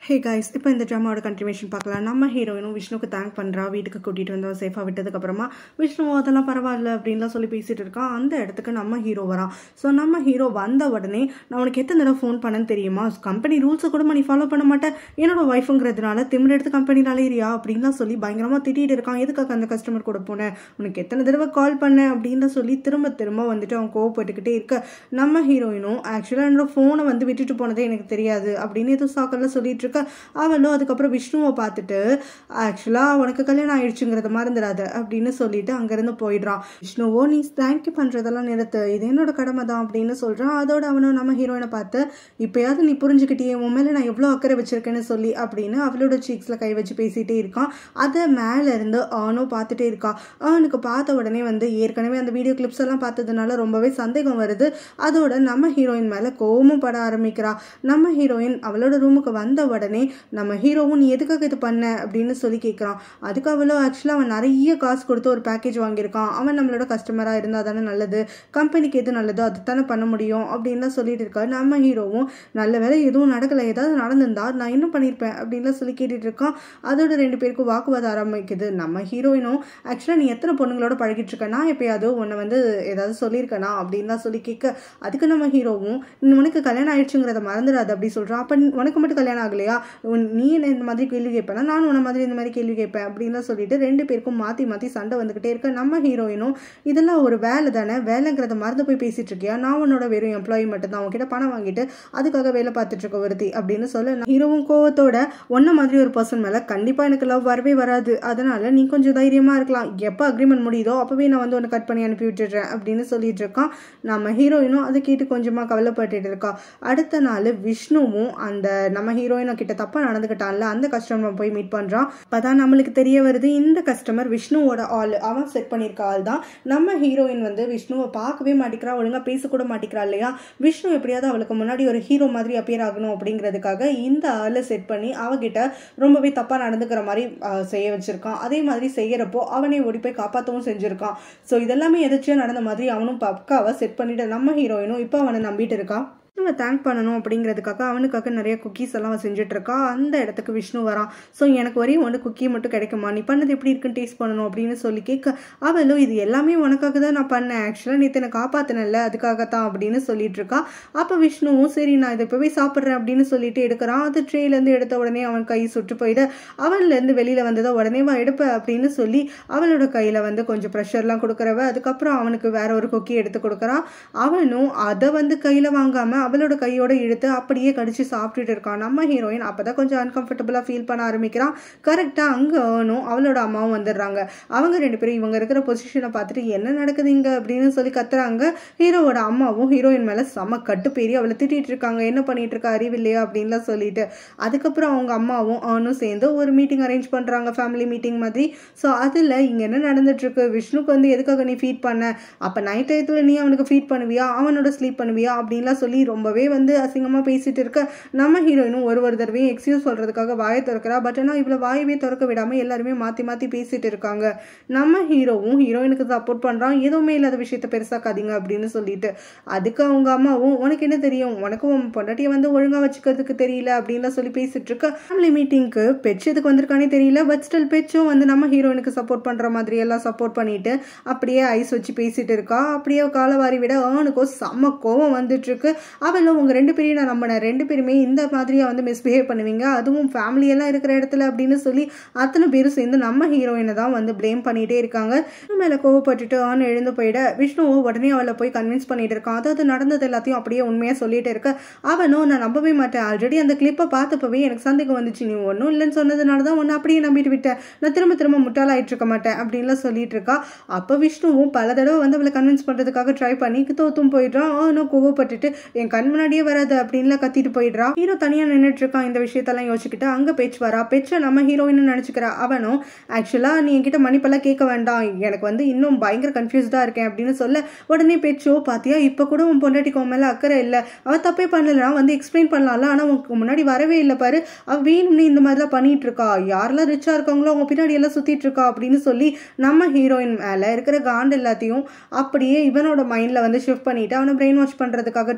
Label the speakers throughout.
Speaker 1: hey guys இப்போ இந்த ட்ராமாவோட continuation பார்க்கலாம் நம்ம ஹீரோயினும் விஷ்ணுக்கு தேங்க் பண்ணுறா வீட்டுக்கு கூட்டிகிட்டு வந்தோம் சேஃபாக விட்டதுக்கப்புறமா விஷ்ணு அதெல்லாம் பரவாயில்ல அப்படின்லாம் சொல்லி பேசிகிட்டு இருக்கான் அந்த இடத்துக்கு நம்ம ஹீரோ வரான் ஸோ நம்ம ஹீரோ வந்த உடனே நான் உனக்கு எத்தனை தடவை ஃபோன் பண்ணேன்னு தெரியுமா கம்பெனி ரூல்ஸை கூட நீ ஃபாலோ பண்ண மாட்டேன் என்னோட ஒய்ஃபுங்கிறதுனால திமிர் எடுத்து கம்பெனியில் அலையிறியா அப்படின்லாம் சொல்லி பயங்கரமாக திட்டிகிட்டு இருக்கான் எதுக்காக அந்த கஸ்டமர் கூட போனேன் உனக்கு எத்தனை தடவை கால் பண்ணேன் அப்படின்னு சொல்லி திரும்ப திரும்ப வந்துட்டு அவன் கோவப்பட்டுக்கிட்டே இருக்க நம்ம ஹீரோயினும் ஆக்சுவலாக என்னோட ஃபோனை வந்து விட்டுட்டு போனதே எனக்கு தெரியாது அப்படின்னு எதுவும் சாக்கெல்லாம் சொல்லிட்டு இருக்க அவளும் அதுக்கப்புறம் விஷ்ணுவை பார்த்துட்டு ஆக்சுவலாக உனக்கு கல்யாணம் ஆயிடுச்சுங்கிறத மறந்துடாத அப்படின்னு சொல்லிட்டு அங்கேருந்து போயிடுறான் விஷ்ணுவோ நீ தேங்க்யூ பண்ணுறதெல்லாம் நிறுத்து இது என்னோட கடமை தான் அப்படின்னு சொல்கிறான் அதோட அவனும் நம்ம ஹீரோயினை பார்த்து இப்போயாவது நீ புரிஞ்சுக்கிட்டியே உன் மேலே நான் எவ்வளோ அக்கறை வச்சிருக்கேன்னு சொல்லி அப்படின்னு அவளோட சீக்ஸில் கை வச்சு பேசிகிட்டே இருக்கான் அதை மேலே இருந்து அவனும் பார்த்துட்டே இருக்கா அவனுக்கு பார்த்த உடனே வந்து ஏற்கனவே அந்த வீடியோ கிளிப்ஸ் எல்லாம் பார்த்ததுனால ரொம்பவே சந்தேகம் வருது அதோட நம்ம ஹீரோயின் மேலே கோவமும் பட ஆரம்பிக்கிறா நம்ம ஹீரோயின் அவளோட ரூமுக்கு வந்த உடனே நம்ம ஹீரோவும் நீ எதுக்காக இது பண்ண அப்படின்னு சொல்லி கேட்குறான் அதுக்கு அவளோ ஆக்சுவலாக அவன் நிறைய காசு கொடுத்து ஒரு பேக்கேஜ் வாங்கியிருக்கான் அவன் நம்மளோட கஸ்டமராக இருந்தால் தானே நல்லது கம்பெனிக்கு எது நல்லதோ அது தானே பண்ண முடியும் அப்படின்லாம் சொல்லிட்டு இருக்கா நம்ம ஹீரோவும் நல்ல வேலை எதுவும் நடக்கலை ஏதாவது நடந்திருந்தா நான் இன்னும் பண்ணியிருப்பேன் அப்படின்லாம் சொல்லி கேட்டுட்டு இருக்கான் அதோட ரெண்டு பேருக்கும் வாக்குவாதம் ஆரம்பிக்குது நம்ம ஹீரோயினும் ஆக்சுவலாக நீ எத்தனை பொண்ணுங்களோட பழகிட்டு இருக்க நான் எப்பயாவது உன்னை வந்து ஏதாவது சொல்லியிருக்கனா அப்படின்லாம் சொல்லி கேட்க அதுக்கு நம்ம ஹீரோவும் உனக்கு கல்யாணம் ஆயிடுச்சுங்கிறத மறந்துடாது அப்படி சொல்கிறான் அப்போ உனக்கு மட்டும் கல்யாணம் ஆகலையா உன் நீ என்ன இந்த மாதிரி கேள்வி கேட்பேனா நான் உன்ன மாதிரி இந்த மாதிரி கேள்வி கேட்பேன் அப்படின்லாம் சொல்லிட்டு ரெண்டு பேருக்கும் மாற்றி மாற்றி சண்டை வந்துக்கிட்டே இருக்க நம்ம ஹீரோயினும் இதெல்லாம் ஒரு வேலை தானே வேலைங்கிறத மறந்து போய் பேசிட்டு இருக்கியா நான் உன்னோட வெறும் எம்ப்ளாயி மட்டும் தான் உன்கிட்ட பணம் வாங்கிட்டு அதுக்காக வேலை பார்த்துட்டு இருக்க ஒருத்தி அப்படின்னு சொல்ல ஹீரோவும் கோவத்தோட ஒன்ன மாதிரி ஒரு பர்சன் மேலே கண்டிப்பாக எனக்கு லவ் வரவே வராது அதனால நீ கொஞ்சம் தைரியமாக இருக்கலாம் எப்போ அக்ரிமெண்ட் முடியுதோ அப்போவே நான் வந்து உன்னை கட் பண்ணி அனுப்பி விட்டுடுறேன் அப்படின்னு சொல்லிட்டு இருக்கான் நம்ம ஹீரோயினும் அதை கேட்டு கொஞ்சமாக கவலைப்பட்டுட்டு இருக்கா அடுத்த நாள் விஷ்ணுவும் அந்த நம்ம ஹீரோயினை கிட்ட தப்பாக நடந்துக்கிட்டான்ல அந்த கஸ்டமர் போய் மீட் பண்ணுறான் அப்பதான் நம்மளுக்கு தெரிய வருது இந்த கஸ்டமர் விஷ்ணுவோட ஆள் அவன் செட் பண்ணியிருக்க ஆள் தான் நம்ம ஹீரோயின் வந்து விஷ்ணுவை பார்க்கவே மாட்டேங்கிறா ஒழுங்காக பேசக்கூட மாட்டேங்கிறா இல்லையா விஷ்ணு எப்படியாவது அவளுக்கு முன்னாடி ஒரு ஹீரோ மாதிரி அப்பியர் ஆகணும் அப்படிங்கிறதுக்காக இந்த ஆளை செட் பண்ணி அவகிட்ட ரொம்பவே தப்பாக நடந்துக்கிற மாதிரி செய்ய வச்சிருக்கான் அதே மாதிரி செய்யறப்போ அவனை ஓடி போய் காப்பாற்றவும் செஞ்சிருக்கான் ஸோ இதெல்லாமே எதாச்சும் நடந்த மாதிரி அவனும் பக்காவை செட் பண்ணிட்டு நம்ம ஹீரோயினும் இப்போ அவனை நம்பிட்டு இருக்கான் விஷ்ணுவை தேங்க் பண்ணணும் அப்படிங்கிறதுக்காக அவனுக்காக நிறைய குக்கீஸ் எல்லாம் செஞ்சுட்டு இருக்கா அந்த இடத்துக்கு விஷ்ணு வரான் ஸோ எனக்கு ஒரே ஒன்று குக்கி மட்டும் கிடைக்குமா நீ பண்ணது எப்படி இருக்குன்னு டேஸ்ட் பண்ணணும் அப்படின்னு சொல்லி கேட்க அவளும் இது எல்லாமே உனக்காக தான் நான் பண்ணேன் ஆக்சுவலாக நேற்று என்னை காப்பாற்றினல அதுக்காகத்தான் அப்படின்னு சொல்லிட்டு இருக்கா அப்போ விஷ்ணுவும் சரி நான் இதை இப்போவே சாப்பிட்றேன் அப்படின்னு சொல்லிட்டு எடுக்கிறான் அது ட்ரேலேருந்து எடுத்த உடனே அவன் கை சுட்டு போயிட அவன்லேருந்து வெளியில் வந்ததை உடனே வா எடுப்ப அப்படின்னு சொல்லி அவளோட கையில் வந்து கொஞ்சம் ப்ரெஷர்லாம் கொடுக்குறவ அதுக்கப்புறம் அவனுக்கு வேற ஒரு குக்கி எடுத்து கொடுக்குறான் அவனும் அதை வந்து கையில் வாங்காமல் அவளோட கையோட இழுத்து அப்படியே கடிச்சு சாப்பிட்டுட்டு இருக்கான் நம்ம ஹீரோயின் அப்பதான் கொஞ்சம் அன்கம்ஃபர்டபுளாக ஃபீல் பண்ண ஆரம்பிக்கிறான் கரெக்டாக அங்கே அவனும் அவளோட அம்மாவும் வந்துடுறாங்க அவங்க ரெண்டு பேரும் இவங்க இருக்கிற பொசிஷனை பார்த்துட்டு என்ன நடக்குது இங்க அப்படின்னு சொல்லி கத்துறாங்க ஹீரோவோட அம்மாவும் ஹீரோயின் மேலே செம கட்டுப்பேறி அவளை திட்டிட்டு இருக்காங்க என்ன பண்ணிட்டு இருக்கா அறிவில்லையா அப்படின்லாம் சொல்லிட்டு அதுக்கப்புறம் அவங்க அம்மாவும் அவனும் சேர்ந்து ஒரு மீட்டிங் அரேஞ்ச் பண்ணுறாங்க ஃபேமிலி மீட்டிங் மாதிரி ஸோ அதில் இங்கே என்ன நடந்துட்டு இருக்கு விஷ்ணுக்கு வந்து எதுக்காக நீ ஃபீட் பண்ண அப்போ நைட் டயத்தில் நீ அவனுக்கு ஃபீட் பண்ணுவியா அவனோட ஸ்லீப் பண்ணுவியா அப்படின்லாம் சொல்லி ரொம்பவே வந்து அசிங்கமாக பேசிட்டு இருக்க நம்ம ஹீரோயினும் ஒரு ஒரு தடவையும் எக்ஸ்கியூஸ் சொல்கிறதுக்காக வாயை திறக்கிறா பட் ஆனால் இவ்வளோ வாயவே திறக்க விடாமல் எல்லாருமே மாற்றி மாற்றி பேசிட்டு இருக்காங்க நம்ம ஹீரோவும் ஹீரோயினுக்கு சப்போர்ட் பண்ணுறான் எதுவுமே இல்லாத விஷயத்த பெருசாக்காதீங்க அப்படின்னு சொல்லிட்டு அதுக்கு அவங்க அம்மாவும் உனக்கு என்ன தெரியும் உனக்கு உன் பொண்டாட்டியை வந்து ஒழுங்காக வச்சுக்கிறதுக்கு தெரியல அப்படின்லாம் சொல்லி பேசிட்டு இருக்க ஃபேமிலி மீட்டிங்க்கு பெச் எதுக்கு வந்திருக்கானே தெரியல பட் ஸ்டில் பெச்சும் வந்து நம்ம ஹீரோயினுக்கு சப்போர்ட் பண்ணுற மாதிரி எல்லாம் சப்போர்ட் பண்ணிட்டு அப்படியே ஐஸ் வச்சு பேசிட்டு இருக்கா அப்படியே காலவாரி விட அவனுக்கும் செம்ம கோவம் வந்துட்டு இருக்கு அவளும் உங்க ரெண்டு பேரையும் நான் நம்பினேன் ரெண்டு பேருமே இந்த மாதிரியா வந்து மிஸ்பிஹேவ் பண்ணுவீங்க அதுவும் ஃபேமிலியெல்லாம் இருக்கிற இடத்துல அப்படின்னு சொல்லி அத்தனை பேரும் சேர்ந்து நம்ம ஹீரோயினை தான் வந்து ப்ளேம் பண்ணிட்டே இருக்காங்க மேலே கோவப்பட்டுட்டு அவன் எழுந்து போயிட விஷ்ணுவும் உடனே அவளை போய் கன்வின்ஸ் பண்ணிட்டு இருக்கான் அதாவது நடந்தது எல்லாத்தையும் அப்படியே உண்மையாக சொல்லிட்டு இருக்க அவனும் நான் நம்பவே மாட்டேன் ஆல்ரெடி அந்த கிளிப்பை பார்த்தப்பவே எனக்கு சந்தேகம் வந்துச்சு நீ ஒன்றும் இல்லைன்னு சொன்னதுனால தான் ஒன்று அப்படியே நம்பிட்டு விட்டேன் நான் திரும்ப திரும்ப முட்டாளாயிட்டு இருக்க மாட்டேன் அப்படின்லாம் சொல்லிட்டு இருக்கா அப்போ விஷ்ணுவும் பல தடவை வந்து அவளை கன்வின்ஸ் பண்ணுறதுக்காக ட்ரை பண்ணி தோத்தும் போயிடுறான் அவனும் கோவப்பட்டுட்டு என் கண் முன்னாடியே வராது அப்படின்லாம் கத்திட்டு போயிடுறா ஹீரோ தனியாக நின்றுட்டு இருக்கான் இந்த விஷயத்தெல்லாம் யோசிச்சுக்கிட்டு அங்கே பேச்சு வரா பெச்சை நம்ம ஹீரோயின் நினச்சிக்கிறா அவனும் ஆக்சுவலாக நீ என்கிட்ட மன்னிப்பெல்லாம் கேட்க வேண்டாம் எனக்கு வந்து இன்னும் பயங்கர கன்ஃபியூஸ்டாக இருக்கேன் அப்படின்னு சொல்ல உடனே பேச்சோ பாத்தியா இப்போ கூட உன் பொண்டாட்டிக்கு உன் மேலே அக்கறை இல்லை அவள் தப்பே பண்ணலனா வந்து எக்ஸ்பிளைன் பண்ணலாம்ல ஆனால் உனக்கு முன்னாடி வரவே இல்லை பாரு அவள் வேணும்னு இந்த மாதிரிலாம் பண்ணிட்டு இருக்கா யாரெல்லாம் ரிச்சாக இருக்காங்களோ அவங்க பின்னாடி எல்லாம் சுற்றிட்டு இருக்கா அப்படின்னு சொல்லி நம்ம ஹீரோயின் மேலே இருக்கிற காண்ட் எல்லாத்தையும் அப்படியே இவனோட மைண்டில் வந்து ஷிஃப்ட் பண்ணிட்டு அவனை பிரெயின் வாஷ் பண்ணுறதுக்காக ட்ரை பண்ணிட்டு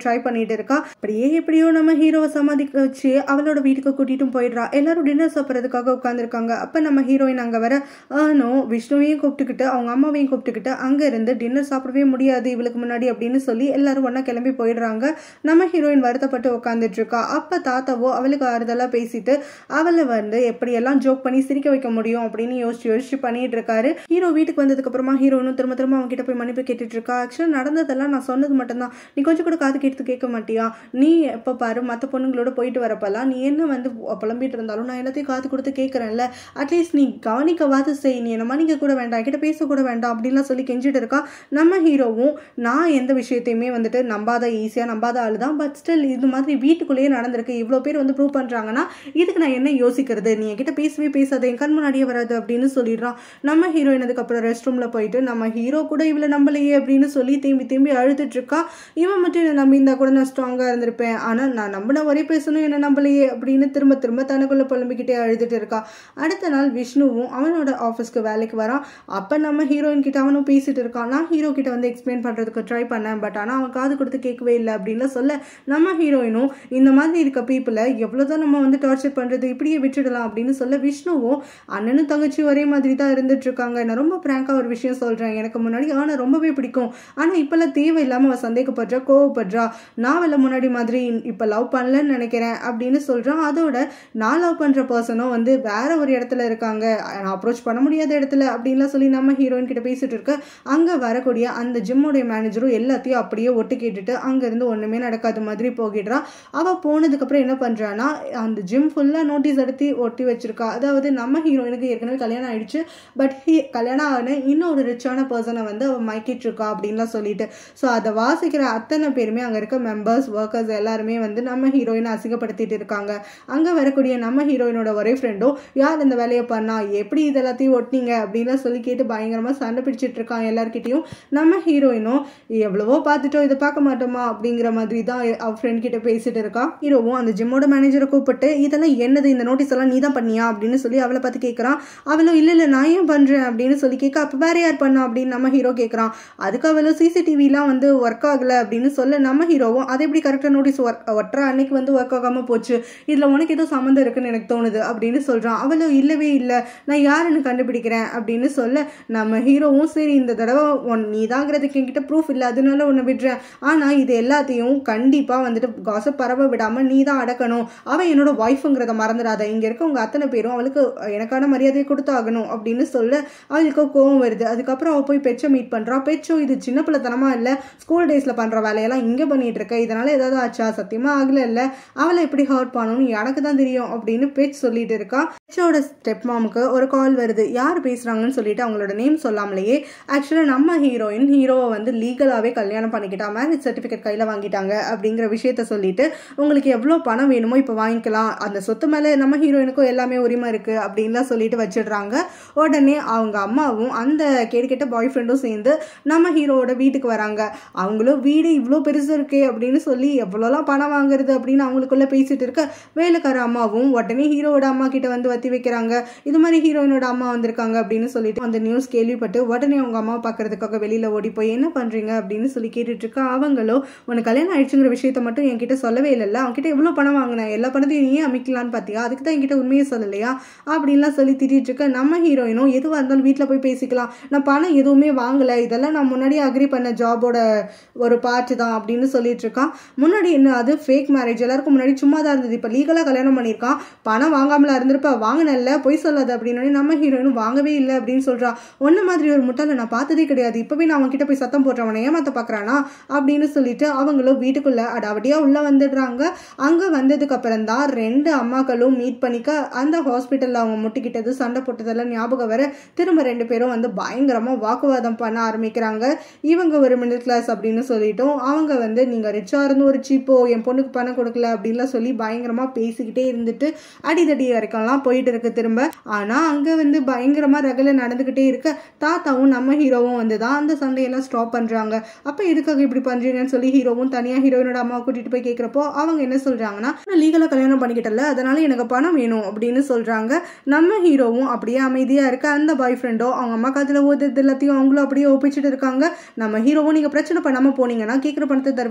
Speaker 1: பண்ணிட்டு இருக்கா அப்படியே எப்படியோ நம்ம ஹீரோவை சமாதிக்க வச்சு அவளோட வீட்டுக்கு கூட்டிட்டும் போயிடுறா எல்லாரும் டின்னர் சாப்பிட்றதுக்காக உட்காந்துருக்காங்க அப்போ நம்ம ஹீரோயின் அங்கே வர ஆனோ விஷ்ணுவையும் கூப்பிட்டுக்கிட்டு அவங்க அம்மாவையும் கூப்பிட்டுக்கிட்டு அங்கே இருந்து டின்னர் சாப்பிடவே முடியாது இவளுக்கு முன்னாடி அப்படின்னு சொல்லி எல்லாரும் ஒன்றா கிளம்பி போயிடுறாங்க நம்ம ஹீரோயின் வருத்தப்பட்டு உட்காந்துட்டு இருக்கா அப்போ தாத்தாவோ அவளுக்கு ஆறுதலாக பேசிட்டு அவளை வந்து எப்படியெல்லாம் ஜோக் பண்ணி சிரிக்க வைக்க முடியும் அப்படின்னு யோசிச்சு யோசிச்சு பண்ணிட்டு இருக்காரு ஹீரோ வீட்டுக்கு வந்ததுக்கு அப்புறமா ஹீரோனும் திரும்ப திரும்ப அவங்க கிட்ட போய் மன்னிப்பு கேட்டுட்டு இருக்கா ஆக்சுவலாக நடந்ததெல்லாம் நான் சொன்னது மட்டும்தான் நீ கொஞ்சம் கூட காது கேட்டு கேட்க மாட்டியா நீ எப்போ பாரு மற்ற பொண்ணுங்களோட போயிட்டு வரப்பெல்லாம் நீ என்ன வந்து புலம்பிட்டு இருந்தாலும் நான் எல்லாத்தையும் காது கொடுத்து கேட்குறேன்ல அட்லீஸ்ட் நீ கவனிக்கவாது செய் நீ என்ன மன்னிக்க கூட வேண்டாம் என்கிட்ட பேசக்கூட வேண்டாம் அப்படின்லாம் சொல்லி கெஞ்சிட்டு இருக்கா நம்ம ஹீரோவும் நான் எந்த விஷயத்தையுமே வந்துட்டு நம்பாத ஈஸியாக நம்பாத ஆள் தான் பட் ஸ்டில் இது மாதிரி வீட்டுக்குள்ளேயே நடந்திருக்கு இவ்வளோ பேர் வந்து ப்ரூவ் பண்ணுறாங்கன்னா இதுக்கு நான் என்ன யோசிக்கிறது நீ என்கிட்ட பேசவே பேசாத என் கண் முன்னாடியே வராது அப்படின்னு சொல்லிடுறான் நம்ம ஹீரோயின் அதுக்கப்புறம் ரெஸ்ட் ரூமில் போயிட்டு நம்ம ஹீரோ கூட இவளை நம்பலையே அப்படின்னு சொல்லி திரும்பி திரும்பி அழுதுட்டு இருக்கா இவன் மட்டும் என்னை நம்பி இருந்தா கூட நான் ஸ்ட்ராங்காக இருந்திருப்பேன் ஆனால் நான் நம்பின ஒரே பேசணும் என்ன நம்பலையே அப்படின்னு திரும்ப திரும்ப தனக்குள்ள புலம்பிக்கிட்டே அழுதுட்டு இருக்கா அடுத்த நாள் விஷ்ணுவும் அவனோட ஆஃபீஸ்க்கு வேலைக்கு வரான் அப்போ நம்ம ஹீரோயின் கிட்ட அவனும் பேசிட்டு இருக்கான் நான் ஹீரோ கிட்ட வந்து எக்ஸ்பிளைன் பண்ணுறதுக்கு ட்ரை பண்ணேன் பட் ஆனால் அவன் காது கொடுத்து கேட்கவே இல்லை அப்படின்னு சொல்ல நம்ம ஹீரோயினும் இந்த மாதிரி இருக்க பீப்புளை எவ்வளோதான் நம்ம வந்து டார்ச்சர் பண்ணுறது இப்படியே விட்டுடலாம் அப்படின்னு சொல்ல விஷ்ணுவும் அண்ணனும் தங்கச்சி ஒரே மாதிரி தான் இருந்துட்டு இருக்காங்க நான் ரொம்ப பிராங்காக ஒரு விஷயம் சொல்கிறேன் எனக்கு முன்னாடி ஆனால் ரொம்பவே பிடிக்கும் ஆனால் இப்போல்லாம் தேவையில்லாமல் அவள் சந்தேகப்படுறா கோவப்படுறா நான் அவளை முன்னாடி மாதிரி இப்போ லவ் பண்ணலன்னு நினைக்கிறேன் அப்படின்னு சொல்கிறான் அதோட நான் லவ் பண்ணுற பர்சனும் வந்து வேற ஒரு இடத்துல இருக்காங்க நான் அப்ரோச் பண்ண முடியாத இடத்துல அப்படின்லாம் சொல்லி நம்ம ஹீரோயின் கிட்ட பேசிட்டு இருக்க அங்கே வரக்கூடிய அந்த ஜிம்மோடைய மேனேஜரும் எல்லாத்தையும் அப்படியே ஒட்டு கேட்டுட்டு அங்கேருந்து ஒன்றுமே நடக்காத மாதிரி போகிடுறா அவள் போனதுக்கப்புறம் என்ன பண்ணுறான்னா அந்த ஜிம் ஃபுல்லாக நோட்டீஸ் எடுத்து ஒட்டி வச்சிருக்கா அதாவது நம்ம ஹீரோயினுக்கு ஏற்கனவே கல்யாணம் ஆயிடுச்சு பட் ஹீ கல்யாணம் ஆன இன்னொரு ரிச்சான பர்சனை வந்து அவள் மைக்கிட்டு இருக்கா அப்படின்லாம் சொல்லிட்டு ஸோ அதை வாசிக்கிற அத்தனை பேருமே அங்கே இருக்க மெம்பர்ஸ் ஒர்க்கர்ஸ் எல்லாருமே வந்து நம்ம ஹீரோயினை அசிங்கப்படுத்திட்டு இருக்காங்க அங்கே வரக்கூடிய நம்ம ஹீரோயினோட ஒரே ஃப்ரெண்டும் யார் இந்த வேலையை பண்ணா எப்படி இது எல்லாத்தையும் ஒட்டினீங்க அப்படின்லாம் சொல்லி கேட்டு பயங்கரமாக சண்டை பிடிச்சிட்டு இருக்கான் எல்லார்கிட்டையும் நம்ம ஹீரோயினும் எவ்வளவோ பார்த்துட்டோம் இதை பார்க்க மாட்டோமா அப்படிங்கிற மாதிரி தான் அவ ஃப்ரெண்ட் கிட்ட பேசிட்டு இருக்கா ஹீரோவும் அந்த ஜிம்மோட மேனேஜரை கூப்பிட்டு இதெல்லாம் என்னது இந்த நோட்டீஸ் எல்லாம் நீ தான் பண்ணியா அப்படின்னு சொல்லி அவளை பார்த்து கேட்குறான் அவளும் இல்லை இல்லை நான் ஏன் பண்ணுறேன் அப்படின்னு சொல்லி கேட்க அப்போ வேற யார் பண்ணா அப்படின்னு நம்ம ஹீரோ கேட்குறான் அதுக்கு அவளும் சிசிடிவிலாம் வந்து ஒர்க் ஆகலை அப்படின்னு சொல்ல நம்ம ஹீரோவும் அதை எப்படி கரெக்டாக நோட்டீஸ் ஒர்க் ஒட்டுற அன்னைக்கு வந்து ஒர்க் ஆகாமல் போச்சு இதில் உனக்கு ஏதோ சம்மந்தம் இருக்குன்னு எனக்கு தோணுது அப்படின்னு சொல்கிறான் அவளும் இல்லவே இல்லை நான் யாருன்னு கண்டுபிடிக்கிறேன் அப்படின்னு சொல்ல நம்ம ஹீரோவும் சரி இந்த தடவை உன் நீ தாங்கிறதுக்கு என்கிட்ட ப்ரூஃப் இல்லை அதனால உன்னை விடுறேன் ஆனால் இது எல்லாத்தையும் கண்டிப்பாக வந்துட்டு காசப் பரவ விடாமல் நீ தான் அடக்கணும் அவன் என்னோட ஒய்ஃபுங்கிறத மறந்துடாத இங்கே இருக்கவங்க அத்தனை பேரும் அவளுக்கு எனக்கான மரியாதையை கொடுத்தாகணும் அப்படின்னு சொல்ல அவளுக்கு கோவம் வருது அதுக்கப்புறம் அவள் போய் பெச்சை மீட் பண்ணுறா பெச்சோ இது சின்ன பிள்ளைத்தனமா இல்லை ஸ்கூல் டேஸில் பண்ணுற வேலையெல்லாம் இங்கே பண்ணிட்டு இருக்க இதனால ஏதாவது ஆச்சா சத்தியமாக ஆகல இல்லை அவளை எப்படி ஹர்ட் பண்ணணும்னு எனக்கு தான் தெரியும் அப்படின்னு பெச் சொல்லிட்டு இருக்கா பெச்சோட ஸ்டெப் மாமுக்கு ஒரு கால் வருது யார் பேசுகிறாங்கன்னு சொல்லிட்டு அவங்களோட நேம் சொல்லாமலேயே ஆக்சுவலாக நம்ம ஹீரோயின் ஹீரோவை வந்து லீகலாகவே கல்யாணம் பண்ணிக்கிட்டா மேரேஜ் சர்டிஃபிகேட் கையில் வாங்கிட்டாங்க அப்படிங்கிற விஷயத்த சொல்லிட்டு உங்களுக்கு எவ்வளோ பணம் வேணுமோ இப்போ வாங்கிக்கலாம் அந்த சொத்து மேலே நம்ம ஹீரோயினுக்கும் எல்லாமே உரிமை இருக்குது அப்படின்லாம் சொல்லிட்டு வச்சிடுறாங்க உடனே அவங்க அம்மாவும் அந்த கேடு கெட்ட பாய் ஃப்ரெண்டும் சேர்ந்து நம்ம ஹீரோவோட வீட்டுக்கு வராங்க அவங்களும் வீடு இவ்வளோ பெருசு இருக்கே அப்படின்னு சொல்லி எவ்வளோலாம் பணம் வாங்குறது அப்படின்னு அவங்களுக்குள்ள பேசிட்டு இருக்க வேலைக்கார அம்மாவும் உடனே ஹீரோவோட அம்மா கிட்ட வந்து வத்தி வைக்கிறாங்க இது மாதிரி ஹீரோயினோட அம்மா வந்திருக்காங்க அப்படின்னு சொல்லிட்டு அந்த நியூஸ் கேள்விப்பட்டு உடனே அவங்க அம்மா பார்க்கறதுக்காக வெளியில ஓடி போய் என்ன பண்றீங்க அப்படின்னு சொல்லி கேட்டுட்டு இருக்கா அவங்களோ உனக்கு கல்யாணம் ஆயிடுச்சுங்கிற விஷயத்த மட்டும் என்கிட்ட சொல்லவே இல்லைல்ல அவன்கிட்ட எவ்வளோ பணம் வாங்கினேன் எல்லா பணத்தையும் நீயே அமைக்கலான்னு பார்த்தியா அதுக்கு தான் என்கிட்ட உண்மையை சொல்லலையா அப்படின்லாம் சொல்லி திட்டிட்டு இருக்க நம்ம ஹீரோயினும் எதுவாக இருந்தாலும் வீட்டில் போய் பேசிக்கலாம் நான் பணம் எதுவுமே வாங்கலை இதெல்லாம் நான் முன்னாடியே அக்ரி பண்ண ஜாபோட ஒரு பார்ட் தான் அப்படின்னு சொல்லிட்டு இருக்கான் முன்னாடி என்ன அது ஃபேக் மேரேஜ் எல்லாருக்கும் முன்னாடி சும்மா தான் இருந்தது இப்போ லீகலாக கல்யாணம் பண்ணியிருக்கான் பணம் வாங்காமல இருந்திருப்ப வாங்கினல்ல பொய் சொல்லாது அப்படின்னு நம்ம ஹீரோயினும் வாங்கவே இல்லை அப்படின்னு சொல்றா ஒன்ன மாதிரி ஒரு முட்டாளை நான் பார்த்ததே கிடையாது இப்பவே நான் அவன்கிட்ட போய் சத்தம் போடுறவனை ஏமாத்த பார்க்கறானா அப்படின்னு சொல்லிட்டு அவங்களும் வீட்டுக்குள்ள அடாவடியா உள்ள வந்துடுறாங்க அங்க வந்ததுக்கு அப்புறம் தான் ரெண்டு அம்மாக்களும் மீட் பண்ணிக்க அந்த ஹாஸ்பிட்டல்ல அவங்க முட்டிக்கிட்டது சண்டை போட்டதெல்லாம் ஞாபகம் வர திரும்ப ரெண்டு பேரும் வந்து பயங்கரமா வாக்குவாதம் பண்ண ஆரம்பிக்கிறாங்க இவங்க ஒரு மிடில் கிளாஸ் அப்படின்னு சொல்லிட்டோம் அவங்க வந்து நீங்க ரிச்சா இருந்து ஒரு சீப்போ என் பொண்ணுக்கு பணம் கொடுக்கல அப்படின்லாம் சொல்லி பயங்கரமா பேசிக்கிட்டே இருந்துட்டு அடிதடி வரைக்கும்லாம் போயிட்டு இருக்கு திரும்ப ஆனா அங்க வந்து பயங்கரமா ரகல நடந்துகிட்டே இருக்க தாத்தாவும் நம்ம ஹீரோவும் வந்து தான் அந்த சண்டையெல்லாம் ஸ்டாப் பண்றாங்க அப்ப எதுக்காக இப்படி பண்றீங்கன்னு சொல்லி ஹீரோவும் தனியா ஹீரோயினோட அம்மாவை கூட்டிட்டு போய் கேட்கிறப்போ அவங்க என்ன சொல்றாங்கன்னா நான் லீகலா கல்யாணம் பண்ணிக்கிட்டல அதனால எனக்கு பணம் வேணும் அப்படின்னு சொல்றாங்க நம்ம ஹீரோவும் அப்படியே அமைதியா இருக்க அந்த பாய் ஃப்ரெண்டோ அவங்க அம்மா காதுல ஓதுறது எல்லாத்தையும் அவங்களும் அப்படியே ஒப்பிச்சுட்டு இருக்காங்க நம்ம ஹீரோவும் நீங்க பிரச்சனை பண்ணாம போனீங்கன்னா கேட்குற பணத்தை தருவேன் எவ்வளவு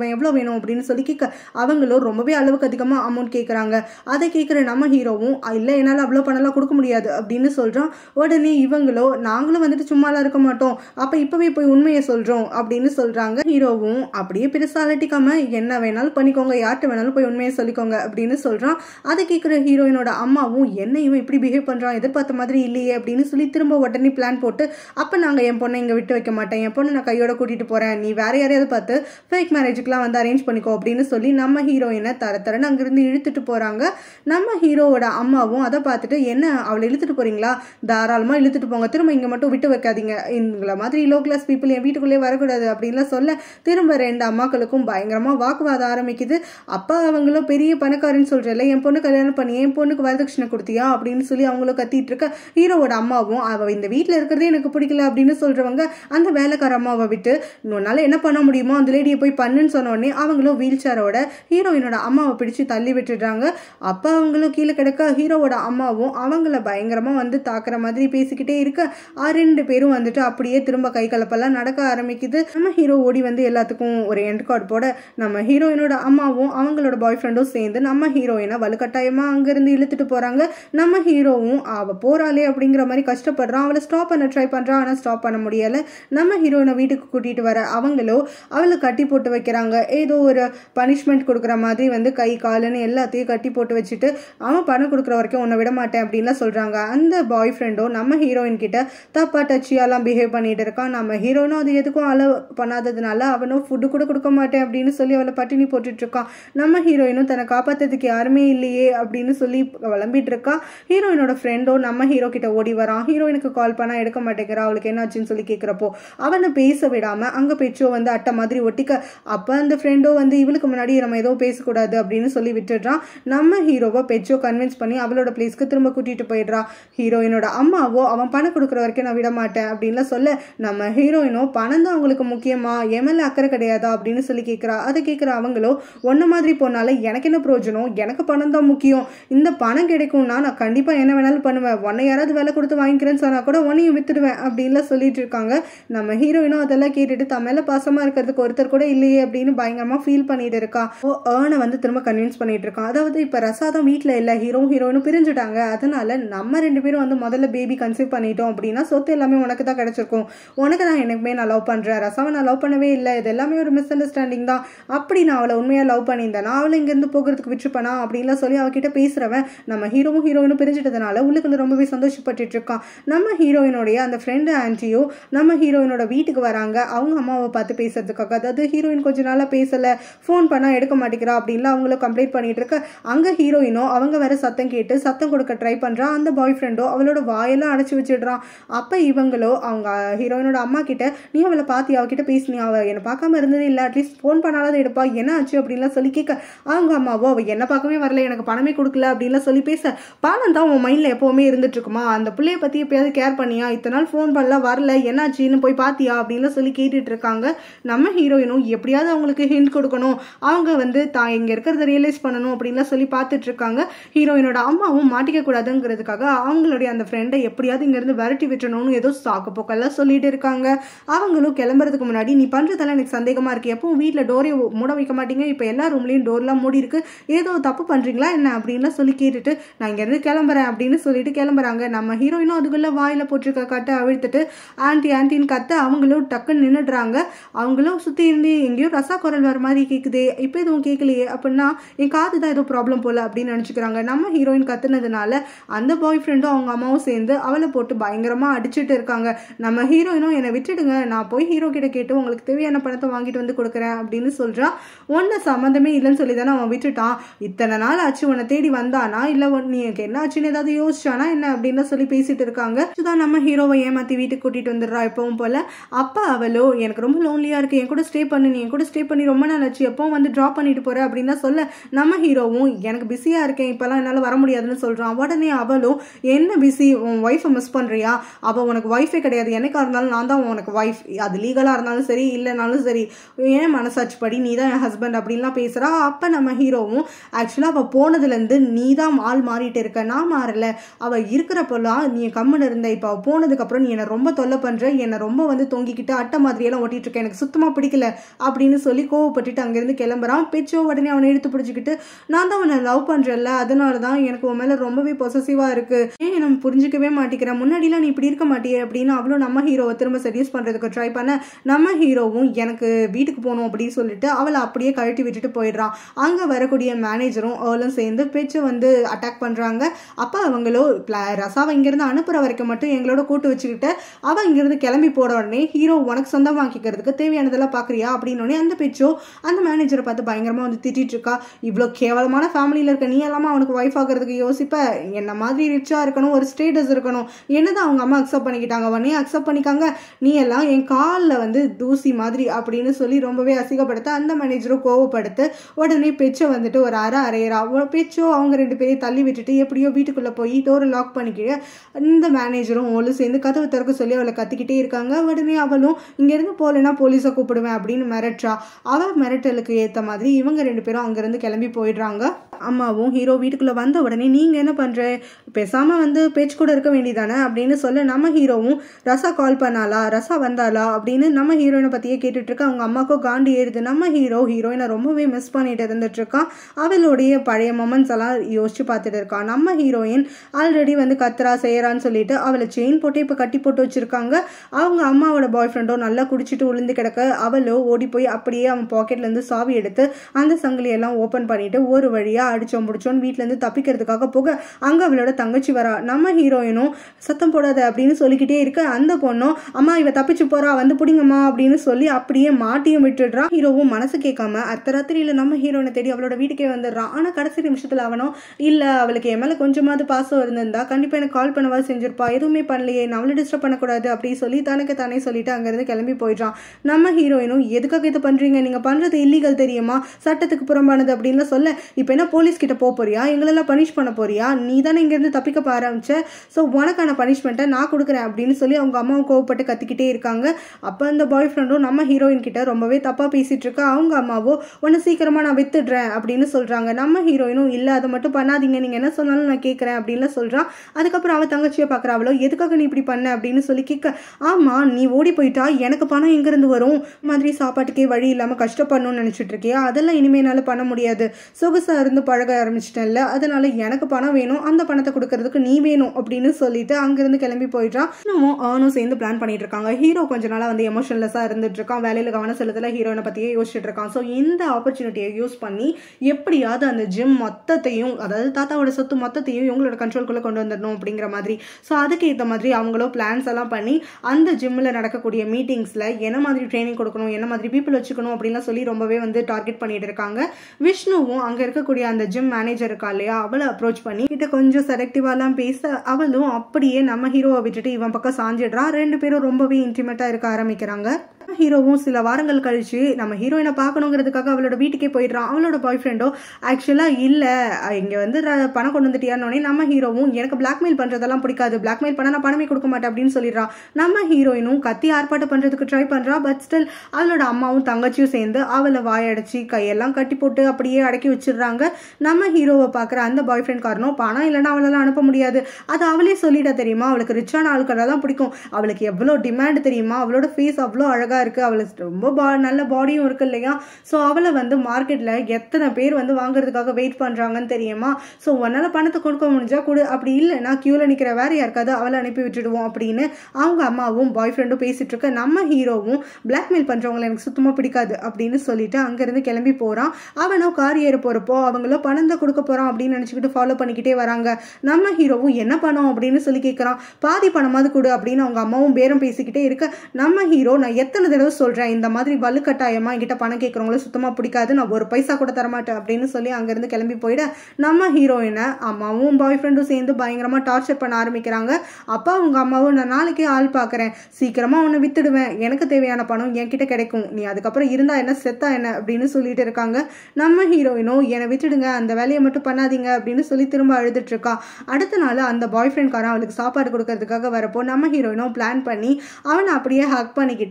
Speaker 1: வேணும் அப்படின்னு சொல்லி கேட்க அவங்களும் ரொம்பவே அளவுக்கு அதிகமாக அமௌண்ட் கேட்குறாங்க அதை கேட்குற நம்ம ஹீரோவும் இல்லை என்னால் அவ்வளோ பணம்லாம் கொடுக்க முடியாது அப்படின்னு சொல்கிறான் உடனே இவங்களோ நாங்களும் வந்துட்டு சும்மாலாம் இருக்க மாட்டோம் அப்போ இப்போவே போய் உண்மையை சொல்கிறோம் அப்படின்னு சொல்கிறாங்க ஹீரோவும் அப்படியே பெருசாக அலட்டிக்காம என்ன வேணாலும் பண்ணிக்கோங்க யார்கிட்ட வேணாலும் போய் உண்மையை சொல்லிக்கோங்க அப்படின்னு சொல்கிறான் அதை கேட்குற ஹீரோயினோட அம்மாவும் என்ன இவன் இப்படி பிஹேவ் பண்ணுறான் எதிர்பார்த்த மாதிரி இல்லையே அப்படின்னு சொல்லி திரும்ப உடனே பிளான் போட்டு அப்போ நாங்கள் என் பொண்ணை இங்கே விட்டு வைக்க மாட்டேன் என் பொண்ணை நான் கையோட கூட்டிகிட்டு போகிறேன் நீ வேற யாரையாவது பார்த்து ஃபேக் மேரேஜுக்குலாம் வந்து அரேஞ்ச் பண்ணிக்கோ அப்படின்னு சொல்லி நம்ம ஹீரோயினை தர தரன்னு அங்கிருந்து இழுத்துட்டு போகிறாங்க நம்ம ஹீரோவோட அம்மாவும் அதை பார்த்துட்டு என்ன அவளை இழுத்துட்டு போறீங்களா தாராளமாக இழுத்துட்டு போங்க திரும்ப இங்கே மட்டும் விட்டு வைக்காதீங்க எங்களை மாதிரி லோ கிளாஸ் பீப்புள் என் வீட்டுக்குள்ளே வரக்கூடாது அப்படின்லாம் சொல்ல திரும்ப ரெண்டு அம்மாக்களுக்கும் பயங்கரமாக வாக்குவாதம் ஆரம்பிக்குது அப்பா அவங்களும் பெரிய பணக்காரன்னு சொல்கிறல என் பொண்ணு கல்யாணம் பண்ணி என் பொண்ணுக்கு வரதட்சணை கொடுத்தியா அப்படின்னு சொல்லி அவங்களும் கத்திட்டு இருக்க ஹீரோவோட அம்மாவும் அவ இந்த வீட்டில் இருக்கிறதே எனக்கு பிடிக்கல அப்படின்னு சொல்றவங்க அந்த வேலைக்கார அம்மாவை விட்டு உன்னால என்ன பண்ண முடியுமோ அந்த லேடியை போய் பண்ணுன்னு சொன்ன உடனே அவங்களும் வீல் சேரோட ஹீரோயினோட அம்மாவை பிடிச்சு தள்ளி விட்டுடுறாங்க அப்போ அவங்களும் கீழே கிடக்க ஹீரோவோட அம்மாவும் அவங்கள பயங்கரமா வந்து தாக்குற மாதிரி பேசிக்கிட்டே இருக்க ஆ, ரெண்டு பேரும் வந்துட்டு அப்படியே திரும்ப கை கலப்பெல்லாம் நடக்க ஆரம்பிக்குது நம்ம ஹீரோ ஓடி வந்து எல்லாத்துக்கும் ஒரு எண்ட் கார்டு போட நம்ம ஹீரோயினோட அம்மாவும் அவங்களோட பாய் ஃப்ரெண்டும் சேர்ந்து நம்ம ஹீரோயினை வலுக்கட்டாயமா அங்கிருந்து இழுத்துட்டு போறாங்க நம்ம ஹீரோவும் அவ போறாளே அப்படிங்கிற மாதிரி கஷ்டப்படுறான் அவளை ஸ்டாப் பண்ண ட்ரை பண்றான் ஆனா ஸ்டாப் பண்ண முடியல நம்ம ஹீரோயினை வீட்டுக்கு கூட்டிட்டு வர அவங்களோ அவளை கட்டி போட்டு வைக்கிறாங்க ஏதோ ஒரு பனிஷ்மெண்ட் கொடுக்குற மாதிரி வந்து கை காலுன்னு எல்லாத்தையும் கட்டி போட்டு வச்சுட்டு அவன் பணம் கொடுக்குற வரைக்கும் உன்னை விட மாட்டேன் அப்படின்லாம் சொல்றாங்க அந்த பாய் ஃப்ரெண்டும் நம்ம ஹீரோயின் கிட்ட தப்பா டச்சியாலாம் பிஹேவ் பண்ணிட்டு இருக்கான் நம்ம ஹீரோயினும் அது எதுக்கும் அலோவ் பண்ணாததுனால அவனும் ஃபுட்டு கூட கொடுக்க மாட்டேன் அப்படின்னு சொல்லி அவளை பட்டினி போட்டுட்டு இருக்கான் நம்ம ஹீரோயினும் தன்னை காப்பாத்துறதுக்கு யாருமே இல்லையே அப்படின்னு சொல்லி விளம்பிட்டு இருக்கா ஹீரோயினோட ஃப்ரெண்டோ நம்ம ஹீரோ கிட்ட ஓடி வரான் ஹீரோயினுக்கு கால் பண்ணா எடுக்க மாட்டேங்கிறா அவளுக்கு என்னாச்சுன்னு சொல்லி கேட்குறப்போ அவனை பேச விடாம அங்க பெச்சோ வந்து அட்டை மாதிரி ஒட்டிக்க அப்ப அந்த ஃப்ரெண்டோ வந்து இவளுக்கு முன்னாடி நம்ம ஏதோ பேசக்கூடாது அப்படின்னு சொல்லி விட்டுடுறான் நம்ம ஹீரோவை பெச்சோ கன்வின்ஸ் பண்ணி அவளோட பிளேஸ்க்கு திரும்ப கூட்டிட்டு போயிடுறா ஹீரோயினோட அம்மாவோ அவன் பணம் கொடுக்குற வரைக்கும் நான் விட மாட்டேன் அப்படின்லாம் சொல்ல நம்ம ஹீரோயினோ பணம் தான் அவங்களுக்கு முக்கியமா என் மேல அக்கறை கிடையாதா அப்படின்னு சொல்லி கேட்குறா அதை கேட்குற அவங்களோ ஒன்ன மாதிரி போனால எனக்கு என்ன பிரயோஜனம் எனக்கு பணம் தான் முக்கியம் இந்த பணம் கிடைக்கும்னா நான் கண்டிப்பா என்ன வேணாலும் பண்ணுவேன் உன்னை யாராவது வேலை கொடுத்து வாங்கிக்கிறேன்னு சொன்னா கூட உன்னையும் வித்துடுவேன் அப்படின்லாம் சொல்லிட்டு இருக்காங்க நம்ம ஹீரோயினும் அதெல்லாம் கேட்டுட்டு தன் மேல பாசமா இருக்கிறதுக்கு ஒருத்தர் கூட இல்லையே அப்படின்னு பயங்கரமா ஃபீல் பண்ணிட்டு இருக்கா ஓ ஏர்னை வந்து திரும்ப கன்வின்ஸ் பண்ணிட்டு இருக்கான் அதாவது இப்ப ரசாதம் வீட்ல இல்ல ஹீரோ ஹீரோயினும் பிரிஞ்சுட்டாங்க அதனால நம்ம ரெண்டு பேரும் வந்து முதல்ல பேபி கன்சீவ் பண்ணிட்டோம் அப்படின்னா சொத்து எல்லாமே உனக்கு தான் கிடைச்சிருக்கும் உனக்கு தான் எனக்குமே நான் லவ் பண்றேன் ரசாவை நான் லவ் பண்ணவே இல்லை இது எல்லாமே ஒரு மிஸ் அண்டர்ஸ்டாண்டிங் தான் அப்படி நான் அவளை உண்மையா லவ் பண்ணியிருந்தேன் நான் அவளை இங்கிருந்து போகிறதுக்கு விட்டுருப்பேனா அப்படின்லாம் சொல்லி அவகிட்ட பேசுறவன் நம்ம ஹீரோவும் ஹீரோயினும் பிரிஞ்சிட்டதுனால உள்ளுக்குள்ள ரொம்பவே சந்தோஷப்பட்டுட்டு இருக்கான் நம்ம ஹீரோயினுடைய அந்த ஃப்ரெண்டு ஆன்ட்டியோ நம்ம ஹீரோயினோட வீட்டுக்கு வராங்க அவங்க அம்மாவை பார்த்து பேசுறதுக்காக அதாவது ஹீரோயின் கொஞ்ச நாளா பேசல ஃபோன் பண்ணா எடுக்க மாட்டேங்கிறா அப்படின்லாம் அவங்களும் கம்ப்ளைண்ட் பண்ணிட்டு இருக்க அங்க ஹீரோயினோ அவங்க வேற சத்தம் கேட்டு சத்தம் கொடுக்க ட்ரை பண்றா அந்த பாய் ஃப்ரெண்டோ அவளோட வாயெல்லாம் அடைச்சு வச்சிடுறான் அப்ப இவங்களோ அவங்க ஹீரோயினோட அம்மா கிட்ட நீ அவளை பார்த்தி அவகிட்ட பேசினி அவ என்னை பார்க்காம இருந்ததே இல்லை அட்லீஸ்ட் ஃபோன் பண்ணாலும் எடுப்பா என்ன ஆச்சு அப்படின்லாம் சொல்லி கேட்க அவங்க அம்மாவோ அவ என்ன பார்க்கவே வரல எனக்கு பணமே கொடுக்கல அப்படின்லாம் சொல்லி பேச பணம் தான் உன் மைண்ட்ல எப்பவுமே இருந்துட்டு இருக்குமா அந்த பிள்ளைய பத்தி எப்பயாவது கேர் பண்ணியா இத்தனை நாள் ஃபோன் பண்ணல வரல என்னாச்சுன்னு போய் பாத்தியா அப்படின்லாம் சொல்லி கேட்டுட்டு இருக்காங்க நம்ம ஹீரோயினும் எப்படியாவது அவங்களுக்கு ஹிண்ட் கொடுக்கணும் அவங்க வந்து தான் இங்க இருக்கிறத ரியலைஸ் பண்ணணும் அப்படின்லாம் சொல்லி பார்த்துட்டு இருக்காங்க ஹீரோயினோட அம்மாவும் மாட்டிக்க கூடாதுங்கிறதுக்காக அவங்களுடைய அந்த ஃப்ரெண்டை எப்படியாவது இங்க இருந்து விரட்டி விட்டுறணும்னு ஏதோ சாக்கு போக்கெல்லாம் சொல்லிட்டு இருக்காங்க அவங்களும் கிளம்புறதுக்கு முன்னாடி நீ பண்றதெல்லாம் எனக்கு சந்தேகமா இருக்கு எப்பவும் வீட்ல டோரை மூட வைக்க மாட்டீங்க இப்ப எல்லா ரூம்லயும் டோர்லாம் மூடி இருக்கு ஏதோ தப்பு பண்றீங்களா என்ன அப்படின்லாம் சொல்லி கேட்டுட்டு நான் இங்க இருந்து கிளம்புறேன் அப்படின்னு சொல்லிட்டு கிளம்புறாங்க நம்ம ஹீரோயினும் அதுக்குள்ள வாயில போட்டிருக்க கட்டை அவிழ்த்துட்டு ஆன்டி ஆன்டின்னு கத்த அவங்களும் டக்குன்னு நின்னுடுறாங்க அவங்களும் சுத்தி இருந்து எங்கேயோ ரசா குரல் வர மாதிரி கேக்குதே இப்போ எதுவும் கேட்கலையே அப்படின்னா என் காது தான் ஏதோ ப்ராப்ளம் போல அப்படின்னு நினைச்சுக்கிறாங்க நம்ம ஹீரோயின் கத்துனதுனால அந்த பாய் ஃப்ரெண்டும் அவங்க அம்மாவும் சேர்ந்து அவளை போட்டு பயங்கரமா அடிச்சுட்டு இருக்காங்க நம்ம ஹீரோயினும் என்னை விட்டுடுங்க நான் போய் ஹீரோ கிட்ட கேட்டு உங்களுக்கு தேவையான பணத்தை வாங்கிட்டு வந்து கொடுக்குறேன் அப்படின்னு சொல்றா ஒன்னு சம்மந்தமே இல்லைன்னு சொல்லி தானே அவன் விட்டுட்டான் இத்தனை நாள் ஆச்சு உன்னை தேடி வந்தானா இல்ல உன்- நீ எனக்கு என்ன ஆச்சுன்னு ஏதாவது யோசிச்சானா என்ன அப்படின்னு சொல்லி பேசிட்டு இருக்காங்க இதுதான் நம்ம ஹீரோவை ஏமாத்தி வீட்டுக்கு கூட்டிட்டு வந்துடுறா எப்பவும் போல அப்பா அவளோ எனக்கு ரொம்ப லோன்லியா இருக்கு என் கூட ஸ்டே பண்ணு நீ என் கூட ஸ்டே பண்ணி ரொம்ப நாள் ஆச்சு எப்பவும் வந்து ட்ராப் பண்ணிட்டு போற அப்படின்னு சொல்ல நம்ம ஹீரோவும் எனக்கு பிஸியா இருக்கேன் இப்பெல்லாம் என்னால வர முடியாதுன்னு சொல்றான் உடனே அவளும் என்ன பிஸி உன் ஒய்ஃபை மிஸ் பண்றியா அவ உனக்கு ஒய்ஃபே கிடையாது என்னைக்கா இருந்தாலும் நான் தான் உனக்கு ஒய்ஃப் அது லீகலா இருந்தாலும் சரி இல்லைனாலும் சரி ஏன் மனசாட்சி படி நீ தான் என் ஹஸ்பண்ட் அப்படின்லாம் பேசுறா அப்ப நம்ம ஹீரோவும் ஆக்சுவலா அவ போனதுல இருந்து நீ தான் ஆள் மாறிட்டு இருக்க நான் மாறல அவ இருக்கிறப்பெல்லாம் நீ கம்முன்னு இருந்த இப்ப அவ போனதுக்கு அப்புறம் நீ என்ன ரொம்ப தொல்லை பண்ற என்னை ரொம்ப வந்து தொங்கிக்கிட்டு அட்டை மாதிரி எல்லாம் ஓட்டிட்டு இருக்க எனக்கு சுத்தமா பிடிக்கல அப்படின்னு சொல்லி கோவ கோவப்பட்டுட்டு அங்கேருந்து கிளம்புறான் பெச்சோ உடனே அவனை இழுத்து பிடிச்சிக்கிட்டு நான் தான் அவனை லவ் பண்ணுறேன்ல அதனால தான் எனக்கு உன் மேலே ரொம்பவே பொசசிவாக இருக்கு ஏன் நம்ம புரிஞ்சிக்கவே மாட்டேங்கிறேன் முன்னாடிலாம் நீ இப்படி இருக்க மாட்டியே அப்படின்னு அவளும் நம்ம ஹீரோவை திரும்ப செடியூஸ் பண்ணுறதுக்கு ட்ரை பண்ண நம்ம ஹீரோவும் எனக்கு வீட்டுக்கு போகணும் அப்படின்னு சொல்லிட்டு அவளை அப்படியே கழட்டி விட்டுட்டு போயிடுறான் அங்கே வரக்கூடிய மேனேஜரும் அவளும் சேர்ந்து பெச்சை வந்து அட்டாக் பண்ணுறாங்க அப்போ அவங்களோ பிளா- ரசாவை இங்கேருந்து அனுப்புகிற வரைக்கும் மட்டும் எங்களோட கூட்டு வச்சுக்கிட்டு அவள் இங்கேருந்து கிளம்பி போட உடனே ஹீரோ உனக்கு சொந்தமாக்கிக்கிறதுக்கு தேவையானதெல்லாம் பார்க்குறியா அப்படின்னு அந்த பெச்சோ அந்த மேனேஜரை பார்த்து பயங்கரமாக வந்து திட்டிட்டு இருக்கா இவ்வளோ கேவலமான ஃபேமிலியில் இருக்க நீ எல்லாமே அவனுக்கு ஒய்ஃப் ஆகிறதுக்கு யோசிப்ப என்ன மாதிரி ரிச்சாக இருக்கணும் ஒரு ஸ்டேட்டஸ் இருக்கணும் என்னதான் அவங்க அம்மா அக்செப்ட் பண்ணிக்கிட்டாங்க உடனே அக்செப்ட் பண்ணிக்காங்க நீ எல்லாம் என் காலில் வந்து தூசி மாதிரி அப்படின்னு சொல்லி ரொம்பவே அசிங்கப்படுத்த அந்த மேனேஜரும் கோவப்படுத்து உடனே பெச்சோ வந்துட்டு ஒரு அரை அரையிறா அவ- பெச்சோ அவங்க ரெண்டு பேரையும் தள்ளி விட்டுட்டு எப்படியோ வீட்டுக்குள்ளே போய் டோரை லாக் பண்ணிக்கிட்டு இந்த மேனேஜரும் அவளும் சேர்ந்து கதவு திறக்க சொல்லி அவளை கத்திக்கிட்டே இருக்காங்க உடனே அவளும் இங்கேருந்து போகலன்னா போலீஸை கூப்பிடுவேன் அப்படின்னு மிரட்டுறா அவள் மிரட்டலுக்கு ஏற்ற மாதிரி இவங்க ரெண்டு பேரும் அங்கேருந்து கிளம்பி போயிடுறாங்க அம்மாவும் ஹீரோ வீட்டுக்குள்ளே வந்த உடனே நீங்கள் என்ன பண்ணுற பேசாமல் வந்து பேச்சு கூட இருக்க வேண்டியதானே அப்படின்னு சொல்ல நம்ம ஹீரோவும் ரசா கால் பண்ணாளா ரசா வந்தாளா அப்படின்னு நம்ம ஹீரோயினை பற்றியே கேட்டுட்டு இருக்கா அவங்க அம்மாவுக்கும் காண்டி ஏறுது நம்ம ஹீரோ ஹீரோயினை ரொம்பவே மிஸ் பண்ணிட்டு இருந்துட்டு இருக்கான் அவளுடைய பழைய மொமெண்ட்ஸ் எல்லாம் யோசிச்சு பார்த்துட்டு இருக்கான் நம்ம ஹீரோயின் ஆல்ரெடி வந்து கத்துறா செய்யறான்னு சொல்லிட்டு அவளை செயின் போட்டு இப்போ கட்டி போட்டு வச்சிருக்காங்க அவங்க அம்மாவோட பாய் ஃப்ரெண்டோ நல்லா குடிச்சிட்டு உளுந்து கிடக்க அவளோ ஓடி போய் அப்படியே அவன் பாக்கெட்ல இருந்து சாவி எடுத்து அந்த சங்கிலியெல்லாம் ஓப்பன் பண்ணிட்டு ஒரு வழியா அடிச்சோம் முடிச்சோன்னு வீட்ல இருந்து தப்பிக்கிறதுக்காக போக அங்க அவளோட தங்கச்சி வரா நம்ம ஹீரோயினும் சத்தம் போடாத அப்படின்னு சொல்லிக்கிட்டே இருக்க அந்த பொண்ணும் அம்மா இவ தப்பிச்சு போறா வந்து பிடிங்கம்மா அப்படின்னு சொல்லி அப்படியே மாட்டியும் விட்டுடுறான் ஹீரோவும் மனசு கேட்காம அர்த்தராத்திரியில நம்ம ஹீரோயினை தேடி அவளோட வீட்டுக்கே வந்துடுறான் ஆனா கடைசி நிமிஷத்துல அவனும் இல்ல அவளுக்கு என் மேல கொஞ்சமாவது பாசம் இருந்திருந்தா கண்டிப்பா எனக்கு கால் பண்ணவா செஞ்சிருப்பா எதுவுமே பண்ணலையே நான் அவளை டிஸ்டர்ப் பண்ணக்கூடாது அப்படின்னு சொல்லி தனக்கு தானே சொல்லிட்டு அங்கிருந்து கிளம்பி போயிடுறான் நம்ம ஹீரோயினும் எதுக்காக இது பண்றீங்க நீங்க பண்றது இல்லீகல் தெரியுமா சட்டத்துக்கு புறம்பானது அப்படின்னு சொல்ல இப்போ என்ன போலீஸ் கிட்ட போக போறியா எங்களெல்லாம் பனிஷ் பண்ண போறியா நீ தானே இங்கேருந்து தப்பிக்க ப ஆரம்பிச்ச ஸோ உனக்கான பனிஷ்மெண்ட்டை நான் கொடுக்குறேன் அப்படின்னு சொல்லி அவங்க அம்மாவும் கோவப்பட்டு கத்திக்கிட்டே இருக்காங்க அப்போ அந்த பாய் ஃப்ரெண்டும் நம்ம ஹீரோயின் கிட்ட ரொம்பவே தப்பாக பேசிட்டு இருக்கா அவங்க அம்மாவோ உன்னை சீக்கிரமா நான் வித்துடுறேன் அப்படின்னு சொல்றாங்க நம்ம ஹீரோயினும் இல்லை அதை மட்டும் பண்ணாதீங்க நீங்க என்ன சொன்னாலும் நான் கேட்குறேன் அப்படின்னு சொல்றான் அதுக்கப்புறம் அவ தங்கச்சியை பார்க்குற அவளோ எதுக்காக நீ இப்படி பண்ண அப்படின்னு சொல்லி கேட்க ஆமா நீ ஓடி போயிட்டா எனக்கு பணம் எங்கேருந்து வரும் இந்த மாதிரி சாப்பாட்டுக்கே வழி இல்லாமல் கஷ்டப்படணும்னு நினச்சிட்டு இருக்கியா அதெல்லாம் இனிமே என்னால பண்ண முடியாது சொகுசா இருந்து பழக ஆரம்பிச்சிட்டேன்ல அதனால எனக்கு பணம் வேணும் அந்த பணத்தை கொடுக்கறதுக்கு நீ வேணும் அப்படின்னு சொல்லிட்டு அங்கிருந்து கிளம்பி போயிட்டான் இன்னமும் அவனும் சேர்ந்து பிளான் பண்ணிட்டு இருக்காங்க ஹீரோ கொஞ்ச நாளா வந்து எமோஷன்லெஸ்ஸாக இருந்துட்டு இருக்கான் வேலையில கவனம் செலுத்தல ஹீரோயினை பத்தியே யோசிச்சுட்டு இருக்கான் ஸோ இந்த ஆப்பர்ச்சுனிட்டியை யூஸ் பண்ணி எப்படியாவது அந்த ஜிம் மொத்தத்தையும் அதாவது தாத்தாவோட சொத்து மொத்தத்தையும் இவங்களோட கண்ட்ரோல்குள்ள கொண்டு வந்துடணும் அப்படிங்கிற மாதிரி ஸோ அதுக்கு ஏற்ற மாதிரி அவங்களும் பிளான்ஸ் எல்லாம் பண்ணி அந்த ஜிம்மில் நடக்கக்கூடிய மீட்டிங்ஸில் என்ன மாதிரி ட்ரைனிங் கொடுக்கணும் என்ன மாதிரி பீப்புள் வச்சுக்கணும் அப்படின்லாம் சொல்லி ரொம்பவே வந்து டார்கெட் பண்ணிட்டு இருக்காங்க விஷ்ணுவும் அங்கே இருக்கக்கூடிய அந்த ஜிம் மேனேஜர் இருக்கா இல்லையா அவளை அப்ரோச் பண்ணி கிட்ட கொஞ்சம் செலக்டிவாலாம் பேச அவளும் அப்படியே நம்ம ஹீரோவை விட்டுட்டு இவன் பக்கம் சாஞ்சிடுறான் ரெண்டு பேரும் ரொம்பவே இன்டிமேட்டாக இருக்க ஆரம்பிக்கிறாங்க ஹீரோவும் சில வாரங்கள் கழிச்சு நம்ம ஹீரோயினை பார்க்கணுங்கிறதுக்காக அவளோட வீட்டுக்கே போயிடுறான் அவளோட பாய் ஃப்ரெண்டோ ஆக்சுவலாக இல்லை இங்கே வந்து ர- பணம் கொண்டு வந்துட்டியான்னு நம்ம ஹீரோவும் எனக்கு பிளாக்மெயில் பண்ணுறதெல்லாம் பிடிக்காது பிளாக்மெயில் பண்ண நான் பணமே கொடுக்க மாட்டேன் அப்படின்னு சொல்லிடுறான் நம்ம ஹீரோயினும் கத்தி ஆர்ப்பாட்டம் பண்ணுறதுக்கு ட்ரை பண்ணுறா பட் ஸ்டில் அவளோட அம்மாவும் தங்கச்சியும் சேர்ந்து அவளை வாயடைச்சு கையெல்லாம் கட்டி போட்டு அப்படியே அடக்கி வச்சிடுறாங்க நம்ம ஹீரோவை பார்க்குற அந்த பாய் ஃப்ரெண்ட் காரணம் பணம் இல்லைன்னா அவளால அனுப்ப முடியாது அது அவளே சொல்லிட்டா தெரியுமா அவளுக்கு ரிச்சான ஆட்களை தான் பிடிக்கும் அவளுக்கு எவ்வளோ டிமாண்ட் தெரியுமா அவளோட ஃபேஸ் அவ்வளோ அழகா இருக்கு அவளுக்கு ரொம்ப பா நல்ல பாடியும் இருக்கு இல்லையா ஸோ அவளை வந்து மார்க்கெட்ல எத்தனை பேர் வந்து வாங்குறதுக்காக வெயிட் பண்றாங்கன்னு தெரியுமா ஸோ உன்னால பணத்தை கொடுக்க முடிஞ்சா கொடு அப்படி இல்லைன்னா கியூல நிக்கிற வேற யாருக்காவது அவளை அனுப்பி விட்டுடுவோம் அப்படின்னு அவங்க அம்மாவும் பாய் ஃப்ரெண்டும் பேசிட்டு இருக்க நம்ம ஹீரோவும் பிளாக்மெயில் பண்றவங்களை எனக்கு சுத்தமா பிடிக்காது அப்படின்னு சொல்லிட்டு அங்கிருந்து கிளம்பி போறான் அவனோ கார் ஏற போறப்போ அவங்களோ பணம் தான் கொடுக்க போறான் அப்படின்னு நினைச்சுக்கிட்டு ஃபாலோ பண்ணிக்கிட்டே வராங்க நம்ம ஹீரோவும் என்ன பணம் அப்படின்னு சொல்லி கேட்கறான் பாதி பணமாவது கொடு அப்படின்னு அவங்க அம்மாவும் பேரம் பேசிக்கிட்டே இருக்க நம்ம ஹீரோ நான் எத்தனை தடவை சொல்றேன் இந்த மாதிரி வலுக்கட்டாயமா என்கிட்ட பணம் கேட்கறவங்கள சுத்தமா பிடிக்காது நான் ஒரு பைசா கூட தரமாட்டேன் அப்படின்னு சொல்லி அங்கிருந்து கிளம்பி போயிட நம்ம ஹீரோயினை அம்மாவும் பாய் ஃப்ரெண்டும் சேர்ந்து பயங்கரமா டார்ச்சர் பண்ண ஆரம்பிக்கிறாங்க அப்பா அவங்க அம்மாவும் நான் நாளைக்கே ஆள் பார்க்கறேன் சீக்கிரமா உன்னை வித்துடுவேன் எனக்கு தேவையான பணம் என்கிட்ட கிடைக்கும் நீ அதுக்கப்புறம் இருந்தா என்ன செத்தா என்ன அப்படின்னு சொல்லிட்டு இருக்காங்க நம்ம ஹீரோயினோ என்னை விட்டுடுங்க அந்த வேலையை மட்டும் பண்ணாதீங்க அப்படின்னு சொல்லி திரும்ப அழுதுட்டு இருக்கா அடுத்த நாள் அந்த பாய் ஃப்ரெண்ட்காரன் அவளுக்கு சாப்பாடு கொடுக்கறதுக்காக வரப்போ நம்ம ஹீரோயினும் பிளான் பண்ணி அவனை அப்படியே ஹக் பண்ணிக்கிட்டு அவன்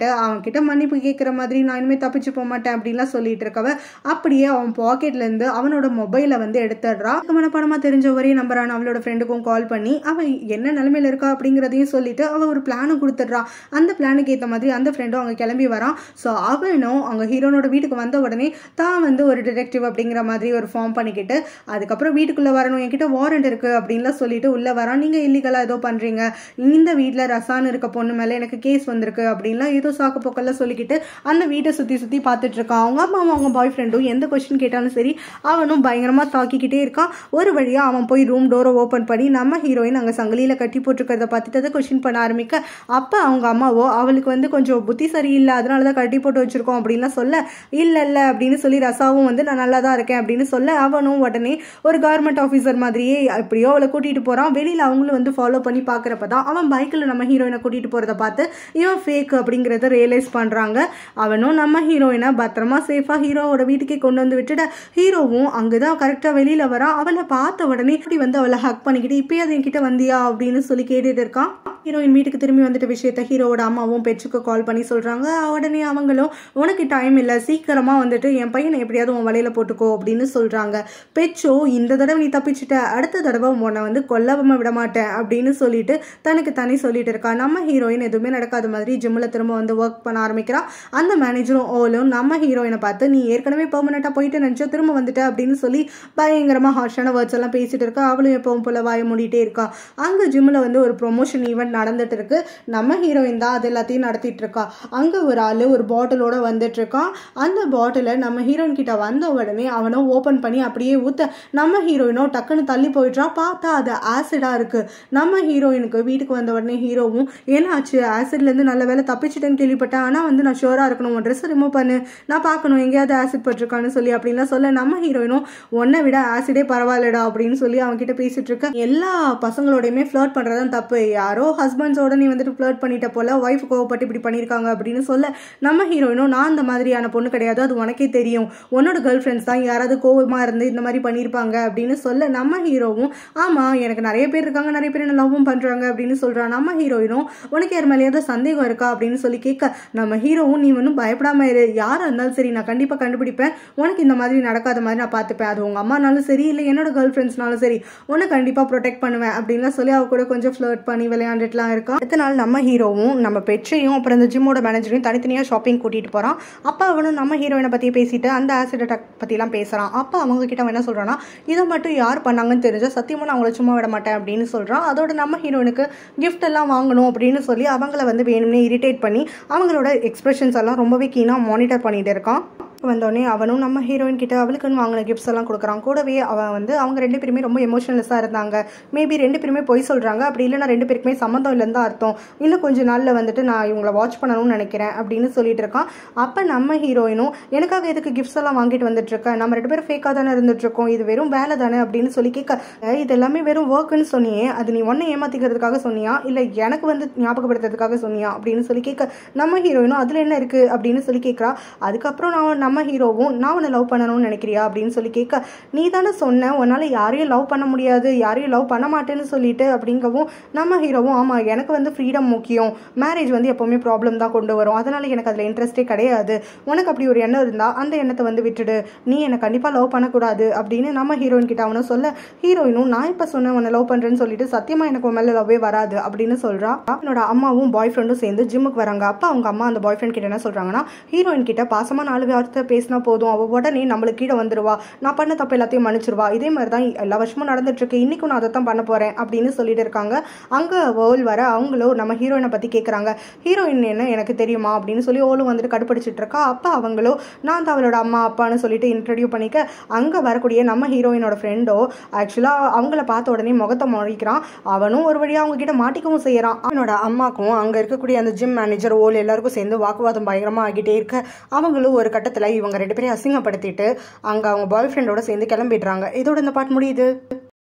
Speaker 1: அவன்கிட்ட மன்னிப்பு கேட்குற மாதிரி நான் இனிமேல் தப்பிச்சு போக மாட்டேன் அப்படின்லாம் சொல்லிட்டு இருக்கவ அப்படியே அவன் பாக்கெட்ல இருந்து அவனோட மொபைலை வந்து எடுத்துடுறா மனப்படமா தெரிஞ்ச ஒரே நம்பரான அவளோட ஃப்ரெண்டுக்கும் கால் பண்ணி அவன் என்ன நிலைமையில இருக்கா அப்படிங்கிறதையும் சொல்லிட்டு அவ ஒரு பிளானும் கொடுத்துட்றா அந்த பிளானுக்கு ஏற்ற மாதிரி அந்த ஃப்ரெண்டும் அங்கே கிளம்பி வரான் ஸோ அவனும் அவங்க ஹீரோனோட வீட்டுக்கு வந்த உடனே தான் வந்து ஒரு டிடெக்டிவ் அப்படிங்கிற மாதிரி ஒரு ஃபார்ம் பண்ணிக்கிட்டு அதுக்கப்புறம் வீட்டுக்குள்ளே வரணும் என்கிட்ட வாரண்ட் இருக்கு அப்படின்லாம் சொல்லிட்டு உள்ளே வரான் நீங்கள் இல்லீகலாக ஏதோ பண்ணுறீங்க இந்த வீட்டில் ரசான் இருக்க பொண்ணு மேலே எனக்கு கேஸ் வந்திருக்கு அப்படின்லாம் ஏதோ சாக்கு போக்கெல்லாம் சொல்லிக்கிட்டு அந்த வீட்டை சுற்றி சுற்றி பார்த்துட்டு இருக்கான் அவங்க அம்மாவும் அவங்க பாய் ஃப்ரெண்டும் எந்த கொஸ்டின் கேட்டாலும் சரி அவனும் பயங்கரமாக தாக்கிக்கிட்டே இருக்கான் ஒரு வழியாக அவன் போய் ரூம் டோரை ஓப்பன் பண்ணி நம்ம ஹீரோயின் அங்கே சங்கிலியில் கட்டி போட்டிருக்கிறத பார்த்துட்டு அதை கொஸ்டின் பண்ண ஆரம்பிக்க அப்போ அவங்க அம்மாவோ அவளுக்கு வந்து கொஞ்சம் புத்தி சரியில்லை அதனால தான் கட்டி போட்டு வச்சிருக்கோம் அப்படின்லாம் சொல்ல இல்லை இல்லை அப்படின்னு சொல்லி ரசாவும் வந்து நான் நல்லா தான் இருக்கேன் அப்படின்னு சொல்ல அவனும் உடனே ஒரு கவர்மெண்ட் ஆஃபீஸர் மாதிரியே எப்படியோ அவளை கூட்டிகிட்டு போகிறான் வெளியில் அவங்களும் வந்து ஃபாலோ பண்ணி பார்க்குறப்ப தான் அவன் பைக்கில் நம்ம ஹீரோயினை கூட்டிகிட்டு போகிறத பார்த்து இவன் ஃபேக் அப்படிங்கிறத ரியலைஸ் பண்ணுறாங்க அவனும் நம்ம ஹீரோயினை பத்திரமா சேஃபாக ஹீரோவோட வீட்டுக்கே கொண்டு வந்து விட்டுட ஹீரோவும் அங்கே தான் கரெக்டாக வெளியில் வரான் அவளை பார்த்த உடனே இப்படி வந்து அவளை ஹக் பண்ணிக்கிட்டு இப்பயே அது என்கிட்ட வந்தியா அப்படின்னு சொல்லி கேட்டுட்டு இருக்கான் ஹீரோயின் வீட்டுக்கு திரும்பி வந்துட்ட விஷயத்த ஹீரோவோட அம்மாவும் பெட்சுக்கு கால் பண்ணி சொல்கிறாங்க உடனே அவங்களும் உனக்கு டைம் இல்லை சீக்கிரமாக வந்துட்டு என் பையனை எப்படியாவது உன் வலையில் போட்டுக்கோ அப்படின்னு சொல்கிறாங்க பெச்சோ இந்த தடவை நீ தப்பிச்சிட்ட அடுத்த தடவை உன்னை வந்து கொல்லாம விட மாட்டேன் அப்படின்னு சொல்லிட்டு தனக்கு தனி சொல்லிட்டு இருக்கா நம்ம ஹீரோயின் எதுவுமே நடக்காத மாதிரி ஜிம்மில் திரும்ப வந்து ஒர்க் பண்ண ஆரம்பிக்கிறா அந்த மேனேஜரும் ஓலும் நம்ம ஹீரோயினை பார்த்து நீ ஏற்கனவே பெர்மனெண்ட்டாக போயிட்டு நினச்சோ திரும்ப வந்துட்ட அப்படின்னு சொல்லி பயங்கரமாக ஹார்ஷான வேர்ட்ஸ் எல்லாம் பேசிட்டு இருக்கா அவளும் எப்பவும் போல வாய மூடிட்டே இருக்கா அங்கே ஜிம்மில் வந்து ஒரு ப்ரொமோஷன் ஈவெண்ட் நடந்துட்டு இருக்கு நம்ம ஹீரோயின் தான் அது எல்லாத்தையும் நடத்திட்டு இருக்கா அங்கே ஒரு ஆள் ஒரு பாட்டிலோட வந்துட்டு இருக்கான் அந்த பாட்டிலை நம்ம ஹீரோயின் கிட்ட வந்த உடனே அவனும் ஓப்பன் பண்ணி அப்படியே ஊத்த நம்ம ஹீரோயினோ டக்குன்னு தள்ளி போயிடுறா பார்த்தா அது ஆசிடா இருக்கு நம்ம ஹீரோயினுக்கு வீட்டுக்கு வந்த உடனே ஹீரோவும் ஏன்னாச்சு ஆசிட்ல இருந்து நல்ல வேலை தப்பிச்சிட்டேன்னு கேள்விப்பட்டேன் ஆனா வந்து நான் ஷோரா இருக்கணும் உன் ட்ரெஸ் ரிமூவ் பண்ணு நான் பார்க்கணும் எங்கேயாவது ஆசிட் பட்டிருக்கான்னு சொல்லி அப்படின்லாம் சொல்ல நம்ம ஹீரோயினும் உன்னை விட ஆசிடே பரவாயில்லடா அப்படின்னு சொல்லி அவங்க கிட்ட பேசிட்டு இருக்க எல்லா பசங்களோடையுமே ஃபிளர்ட் பண்றதுதான் தப்பு யாரோ ஹஸ்பண்ட்ஸோட நீ வந்துட்டு ஃபிளர்ட் பண்ணிட்ட போல ஒய்ஃப் கோவப்பட்டு இப்படி பண்ணியிருக்காங்க அப்படின்னு சொல்ல நம்ம ஹீரோயினும் நான் அந்த மாதிரியான பொண்ணு கிடையாது அது உனக்கே தெரியும் உன்னோட கேர்ள் ஃப்ரெண்ட்ஸ் தான் யாராவது கோவமா இருந்து இந்த மாதிரி பண்ணியிருப்பாங்க அப்படின்னு சொல்ல நம்ம ஹீரோவும் ஆமா எனக்கு நிறைய பேர் இருக்காங்க நிறைய பேர் என்ன லவ்வும் பண்றாங்க அப்படின்னு சொல்றான் நம்ம ஹீரோயினும் உனக்கு யார் மேலேயாவது சந்தேகம் இருக்கா அப்படின்னு சொல்லி கேட்க நம்ம ஹீரோவும் நீ ஒன்றும் பயப்படாம இரு யாரா இருந்தாலும் சரி நான் கண்டிப்பா கண்டுபிடிப்பேன் உனக்கு இந்த மாதிரி நடக்காத மாதிரி நான் பார்த்துப்பேன் அது உங்க அம்மானாலும் சரி இல்லை என்னோட கேர்ள் ஃப்ரெண்ட்ஸ்னாலும் சரி உன்னை கண்டிப்பா ப்ரொடெக்ட் பண்ணுவேன் அப்படின்லாம் சொல்லி அவ கூட கொஞ்சம் ஃப்ளர்ட் பண்ணி விளையாண்டுட்டுலாம் இருக்கான் அடுத்த நாள் நம்ம ஹீரோவும் நம்ம பெற்றையும் அப்புறம் இந்த ஜிம்மோட மேனேஜரையும் தனித்தனியாக ஷாப்பிங் கூட்டிட்டு போறான் அப்போ அவனும் நம்ம ஹீரோயினை பத்தி பேசிட்டு அந்த ஆசிட் அட்டாக் பத்திலாம் பேசுறான் அப்போ அவங்க கிட்ட அவன் என்ன சொல்றான்னா இதை மட்டும் யார் பண்ணாங்கன்னு தெரிஞ்சா சத்தியமா நான் அவங்கள சும்மா விட மாட்டேன் அப்படின்னு சொல்றான் அதோட நம்ம ஹீரோயினுக்கு கிஃப்ட் எல்லாம் வாங்கணும் அப்படின்னு சொல்லி அவங்கள வந்து வேணும்னே இரிட்டேட் பண்ணி அவங்களோட எக்ஸ்பிரஷன்ஸ் எல்லாம் ரொம்பவே கீனாக மானிட்டர் பண்ணிட்டு இருக்கான் வந்தோடனே அவனும் நம்ம ஹீரோயின் கிட்ட அவளுக்குன்னு வாங்கின கிஃப்ட்ஸ் எல்லாம் கொடுக்குறான் கூடவே அவன் வந்து அவங்க ரெண்டு பேருமே ரொம்ப எமோஷனலஸாக இருந்தாங்க மேபி ரெண்டு பேருமே பொய் சொல்கிறாங்க அப்படி இல்லைன்னா ரெண்டு பேருக்குமே சம்மந்தம் இல்லைன்னு தான் அர்த்தம் இன்னும் கொஞ்சம் நாளில் வந்துட்டு நான் இவங்களை வாட்ச் பண்ணணும்னு நினைக்கிறேன் அப்படின்னு சொல்லிட்டு இருக்கான் அப்போ நம்ம ஹீரோயினும் எனக்காக எதுக்கு கிஃப்ட்ஸ் எல்லாம் வாங்கிட்டு வந்துட்டு இருக்கேன் நம்ம ரெண்டு பேரும் ஃபேக்காக தானே இருந்துட்டு இருக்கோம் இது வெறும் வேலை தானே அப்படின்னு சொல்லி கேட்க "அஹ், இது எல்லாமே வெறும் ஒர்க்குன்னு சொன்னியே அது நீ ஒன்றை ஏமாத்திக்கிறதுக்காக சொன்னியா இல்லை எனக்கு வந்து ஞாபகப்படுத்துறதுக்காக சொன்னியா அப்படின்னு சொல்லி கேட்க நம்ம ஹீரோயினும் அதில் என்ன இருக்குது அப்படின்னு சொல்லி கேட்குறா அதுக்கப்புறம் நான் நம்ம ஹீரோவும் நான் உன்னை லவ் பண்ணணும்னு நினைக்கிறியா அப்படின்னு சொல்லி கேட்க நீ தானே சொன்ன உன்னால் யாரையும் லவ் பண்ண முடியாது யாரையும் லவ் பண்ண மாட்டேன்னு சொல்லிட்டு அப்படிங்கவும் நம்ம ஹீரோவும் ஆமாம் எனக்கு வந்து ஃப்ரீடம் முக்கியம் மேரேஜ் வந்து எப்போவுமே ப்ராப்ளம் தான் கொண்டு வரும் அதனால எனக்கு அதில் இன்ட்ரெஸ்டே கிடையாது உனக்கு அப்படி ஒரு எண்ணம் இருந்தால் அந்த எண்ணத்தை வந்து விட்டுடு நீ என்னை கண்டிப்பாக லவ் பண்ணக்கூடாது அப்படின்னு நம்ம ஹீரோயின் கிட்ட அவனும் சொல்ல ஹீரோயினும் நான் இப்போ சொன்னேன் உன்னை லவ் பண்ணுறேன்னு சொல்லிட்டு சத்தியமாக எனக்கு உன் மேலே லவ்வே வராது அப்படின்னு சொல்றா என்னோட அம்மாவும் பாய் ஃப்ரெண்டும் சேர்ந்து ஜிம்முக்கு வராங்க அப்போ அவங்க அம்மா அந்த பாய் ஃப்ரெண்ட் கிட்ட என்ன சொல்றாங்கன்னா ஹீரோயின் கிட்ட பாசமா நாலு வார்த்தை பேசினா போதும் அவ உடனே நம்மளுக்கு கீழே வந்துருவா நான் பண்ண தப்பு எல்லாத்தையும் மன்னிச்சிருவா இதே மாதிரி தான் எல்லா வருஷமும் நடந்துட்டு இருக்கு இன்னைக்கும் நான் அதை தான் பண்ண போறேன் அப்படின்னு சொல்லிட்டு இருக்காங்க அங்க ஓல் வர அவங்களும் நம்ம ஹீரோயினை பத்தி கேக்குறாங்க ஹீரோயின் என்ன எனக்கு தெரியுமா அப்படின்னு சொல்லி ஓலும் வந்துட்டு கடுப்பிடிச்சிட்டு இருக்கா அப்ப அவங்களும் நான் தான் அவளோட அம்மா அப்பான்னு சொல்லிட்டு இன்ட்ரடியூ பண்ணிக்க அங்க வரக்கூடிய நம்ம ஹீரோயினோட ஃப்ரெண்டோ ஆக்சுவலா அவங்கள பார்த்த உடனே முகத்தை முறைக்கிறான் அவனும் ஒரு வழியா அவங்க கிட்ட மாட்டிக்கவும் செய்யறான் அவனோட அம்மாக்கும் அங்க இருக்கக்கூடிய அந்த ஜிம் மேனேஜர் ஓல் எல்லாருக்கும் சேர்ந்து வாக்குவாதம் பயங்கரமா ஆகிட்டே இருக்க அவங்களும் ஒரு கட்டத்துல இவங்க ரெண்டு பேரையும் அசிங்கப்படுத்திட்டு அங்க அவங்க பாய் ஃப்ரெண்டோட சேர்ந்து கிளம்பிடுறாங்க இதோட இந்த பாட்டு முடியுது